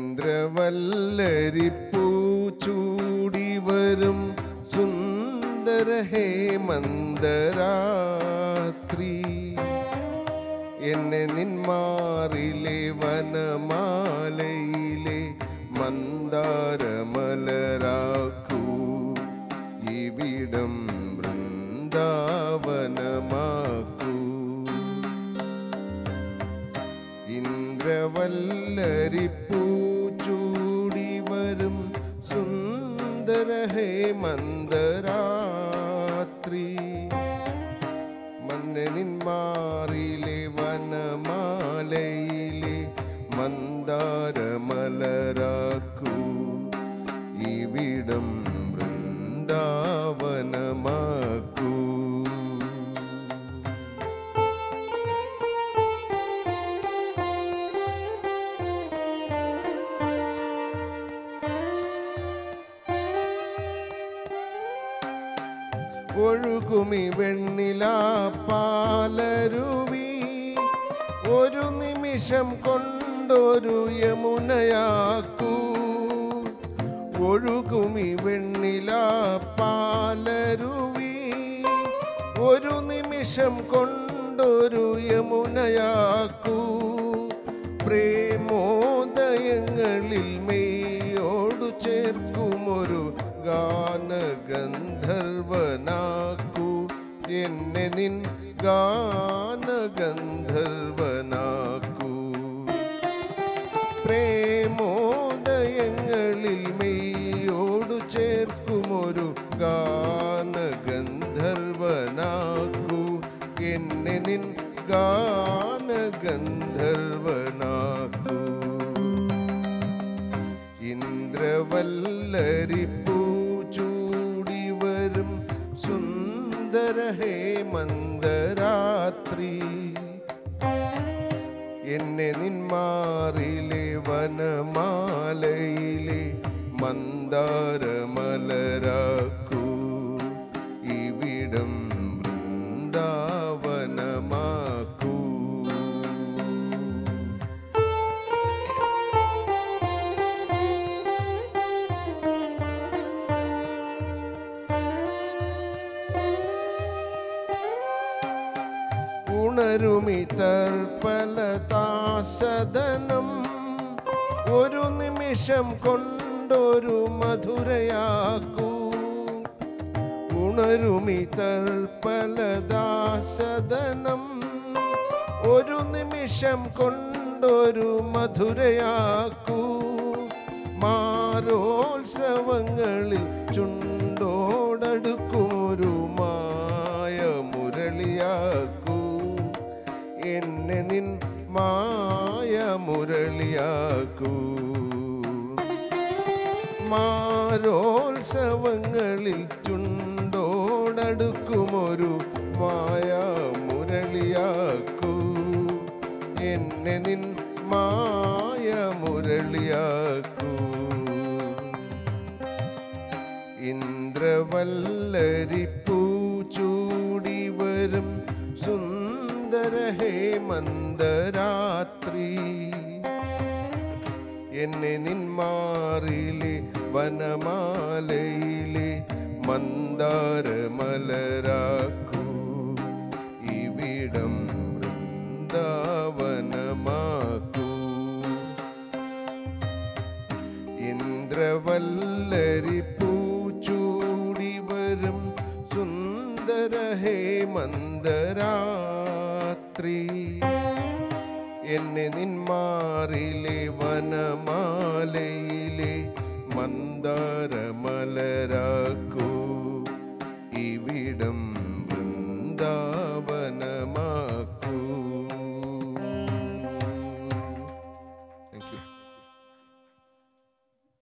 ഇന്ദ്രവല്ലരിപ്പൂ ചൂടി വരും സുന്ദര ഹേമന്തരാത്രി എന്നെ നിന്മാറിലെ വനമാലയിലെ മന്ദാരമലരാക്കൂ ഇവിടം വൃന്ദാവനമാക്കൂ ഇന്ദ്രവല്ലരിപ്പൂ ചൂടി വരും സുന്ദര ഹേമന്തരാത്രി മന്നനിന്മാറിലെ വനമാലയിലെ മന്ദാരമലരാക്കൂ ഇവിടം വൃന്ദാവനമാക്കൂ ഒഴുകുമി വെണ്ണില പാലരുവി ഒരു നിമിഷം കൊണ്ടൊരു യമുനയാക്കൂ ഒഴുകുമി വെണ്ണില പാലരുവി ഒരു നിമിഷം കൊണ്ടൊരു യമുനയാക്കൂ പ്രേമോദയങ്ങളിൽ മെയ്യോടു ചേർക്കുമൊരു ഗാനഗന്ധർവനാക്കൂ എന്നെ നിൻ ഗാനഗന്ധർവനാക്കൂ പ്രേമോദയങ്ങളിൽ മെയ്യോടു ചേർക്കുമൊരു ഗാനഗന്ധർവനാക്കൂ എന്നെ നിൻ ഗാനഗന്ധർവനാക്കൂ ഇന്ദ്രവല്ലരിപ്പൂ ചൂടി വരും സുന്ദര ഹേമന്തരാത്രി എന്നെ നിന്മാറിലെ വനമാലയിലെ മന്ദാരമലരാക്കൂ ഇവിടം വൃന്ദാവനമാക്കൂ ഉണരുമി തൽപലതാസദനം ഒരു നിമിഷം കൊണ്ടൊരു മധുരയാക്കൂ ഉണരുമി തൽപലദാസദനം ഒരു നിമിഷം കൊണ്ടൊരു മധുരയാക്കൂ മാരോത്സവങ്ങളിൽ ചുണ്ടോടടുക്കുമൊരു മായ മുരളിയാക്കൂ എന്നെ നിൻ മായ മുരളിയാക്കൂ മാരോത്സവങ്ങളിൽ ചുണ്ടോടടുക്കുമൊരു മായ മുരളിയാക്കൂ എന്നെ നിൻ മായ മുരളിയാക്കൂ ഇന്ദ്രവല്ലരിപ്പൂ ചൂടി വരും സുന്ദര ഹേമന്തരാത്രി എന്നെ നിന്മാറിലെ വനമാലയിലെ മന്ദാരമലരാക്കൂ ഇവിടം വൃന്ദാവനമാക്കൂ ഇന്ദ്രവല്ലരിപ്പൂ ചൂടി വരും സുന്ദര ഹേമന്തരാത്രി എന്നെ നിന്മാറിലെ വനമാലയിലെ മന്ദാരമലരാക്കൂ ഇവിടം